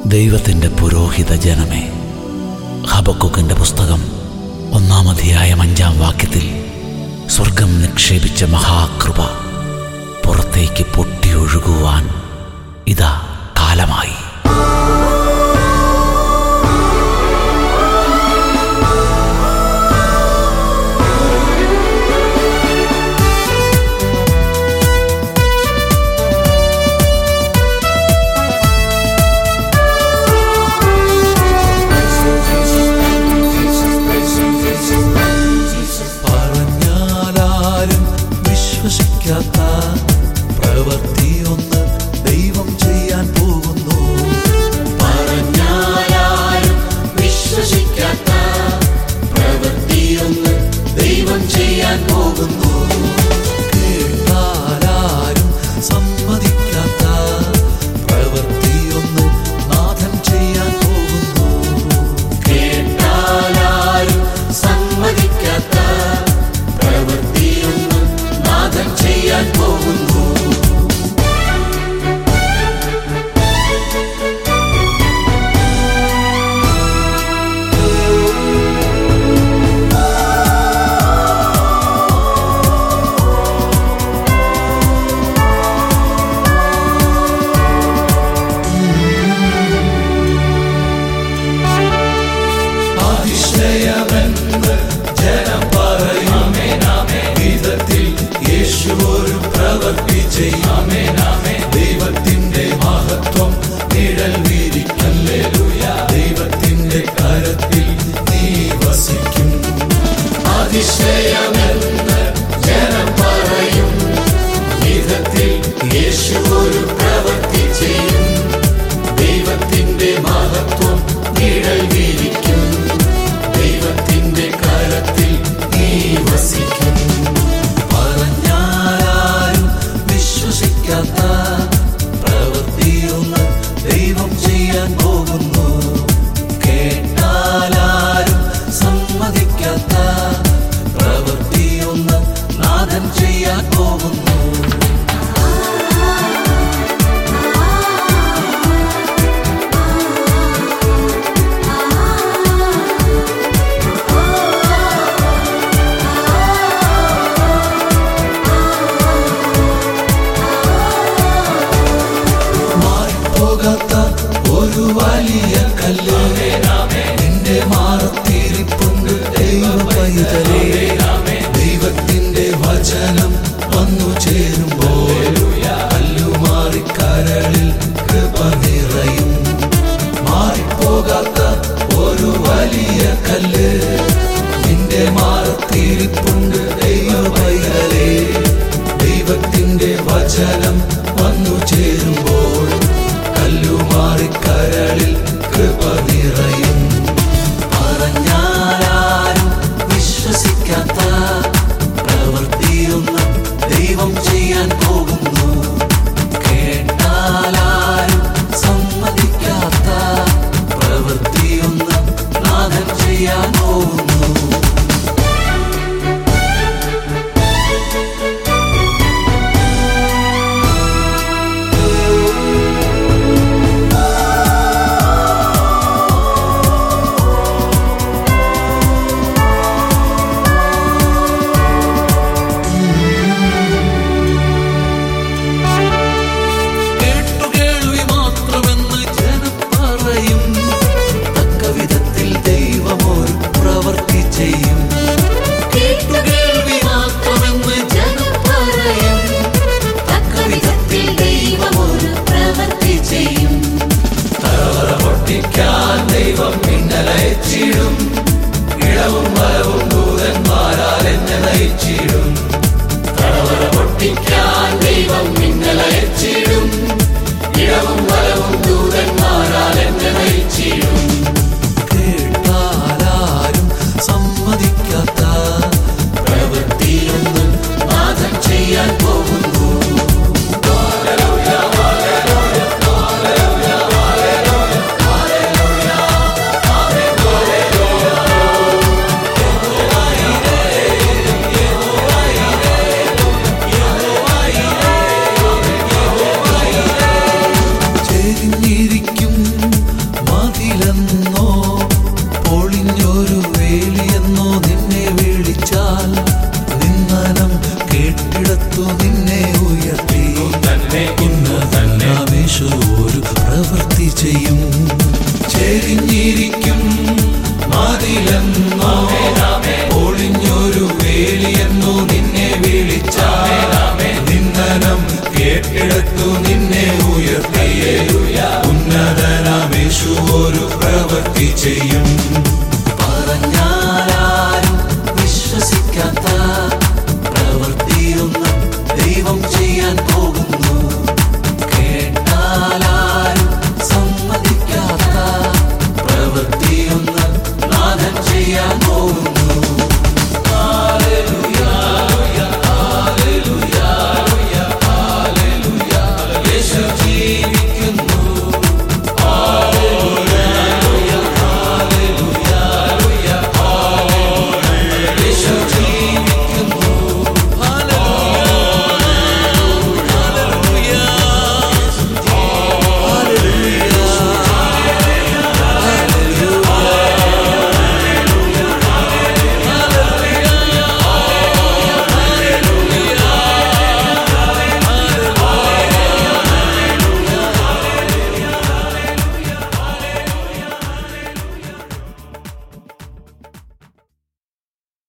ദൈവത്തിൻ്റെ പുരോഹിത ജനമേ ഹബക്കുക്കിൻ്റെ പുസ്തകം ഒന്നാം അധ്യായം അഞ്ചാം വാക്യത്തിൽ സ്വർഗം നിക്ഷേപിച്ച മഹാകൃപ പുറത്തേക്ക് പൊട്ടിയൊഴുകുവാൻ ഇതാ കാലമായി പറഞ്ഞാലാരും വിശ്വസിക്കാത്ത പ്രവൃത്തിയൊന്ന് ദൈവം ചെയ്യാൻ പോകുന്നു പറഞ്ഞാലാരും വിശ്വസിക്കാത്ത പ്രവൃത്തിയൊന്ന് ദൈവം ചെയ്യാൻ പോകുന്നു കേട്ടാലാരും സമ്മതിക്കാത്ത പ്രവൃത്തിയൊന്ന് നാഥൻ ചെയ്യാൻ പോകുന്നു കേട്ടാലാരും സമ്മതിക്കാത്ത പ്രവൃത്തിയൊന്ന് നാഥൻ ചെയ്യാൻ പോകുന്നു അതിശയമെന്ന് ജനം പറയുമേ വിധത്തിൽ യേശു ഒരു പ്രവൃത്തി ചെയ്യാമേ ദൈവത്തിന്റെ മഹത്വം നിഴൽ വീരിക്കല്ലേലൂയ ദൈവത്തിന്റെ കരത്തിൽ നീ വസിക്കും അതിശയമെന്ന് ജനം പറയും വിധത്തിൽ യേശു ഒരു പ്രവൃത്തി ചെയ്യും ദൈവത്തിന്റെ മഹത്വം നിഴൽ വീരിക്കും ദൈവത്തിന്റെ കരത്തിൽ നീ വസിക്കും പറഞ്ഞാലും വിശ്വസിക്കാത്ത പ്രവൃത്തിയൊന്ന് ദൈവം ചെയ്യാൻ പോകുന്നു കേട്ടാലാരും സമ്മതിക്കാത്ത പ്രവൃത്തിയൊന്ന് നാഥൻ ചെയ്യാൻ പോകുന്നു മാറിപ്പോകാത്ത ഒരു വലിയ കല്ല് നിന്റെ മാറത്തിരിപ്പുണ്ട് ദൈവ പൈതലേ ദൈവത്തിന്റെ വചനം വന്നു ചേരുമ്പോൾ കല്ലുമാറി കരളിൽ കൃപ നിറയും മാറിപ്പോകാത്ത ഒരു വലിയ കല്ല് നിന്റെ മാറത്തിരിപ്പുണ്ട് ദൈവ പൈതലേ ദൈവത്തിന്റെ വചനം വന്നു ചേരുമ്പോൾ കല്ലുമാറി കരളിൽ കൃപ നിറയും പറഞ്ഞാലാരും വിശ്വസിക്കാത്ത പ്രവൃത്തിയൊന്ന് ദൈവം ചെയ്യാൻ പോകുന്നു കേട്ടാലാരും സമ്മതിക്കാത്ത പ്രവൃത്തിയൊന്ന് നാഥൻ ചെയ്യാൻ പോകുന്നു കേട്ടുകേൾവി മാത്രമെന്ന് ജനം പറയും തക്ക വിധത്തിൽ ദൈവമൊരു പ്രവൃത്തി ചെയ്യും കേട്ടുകേൾവി മാത്രമെന്ന് ജനം പറയും തക്ക വിധത്തിൽ ദൈവം ഒരു പ്രവൃത്തി ചെയ്യും തലവറ പൊട്ടിക്കാൻ ദൈവം പിന്നലയച്ചിടും ഇളവും വലവും ദൂതന്മാരാൽ എന്നെ നയിച്ചിടും തലവറ പൊട്ടിക്കാൻ ദൈവം മിന്നലയച്ചിടും ഇടവും വലവും ദൂതന്മാരാൽ എന്നെ നയിച്ചിടും കേട്ടാലാരും സമ്മതിക്കാത്ത പ്രവൃത്തിയൊന്ന് നാഥൻ ചെയ്യാൻ പോകുന്നു യേശു ചെയ്യും ചെരിഞ്ഞിരിക്കും മതിലെന്നോ ഒളിഞ്ഞൊരു വേലിയെന്നോ നിന്നെ വിളിച്ച നിന്ദനം കേട്ടിടത്തു നിന്നെ ഉയർത്തിയേ ഉന്നതനാമേശു ഒരു പ്രവൃത്തി ചെയ്യും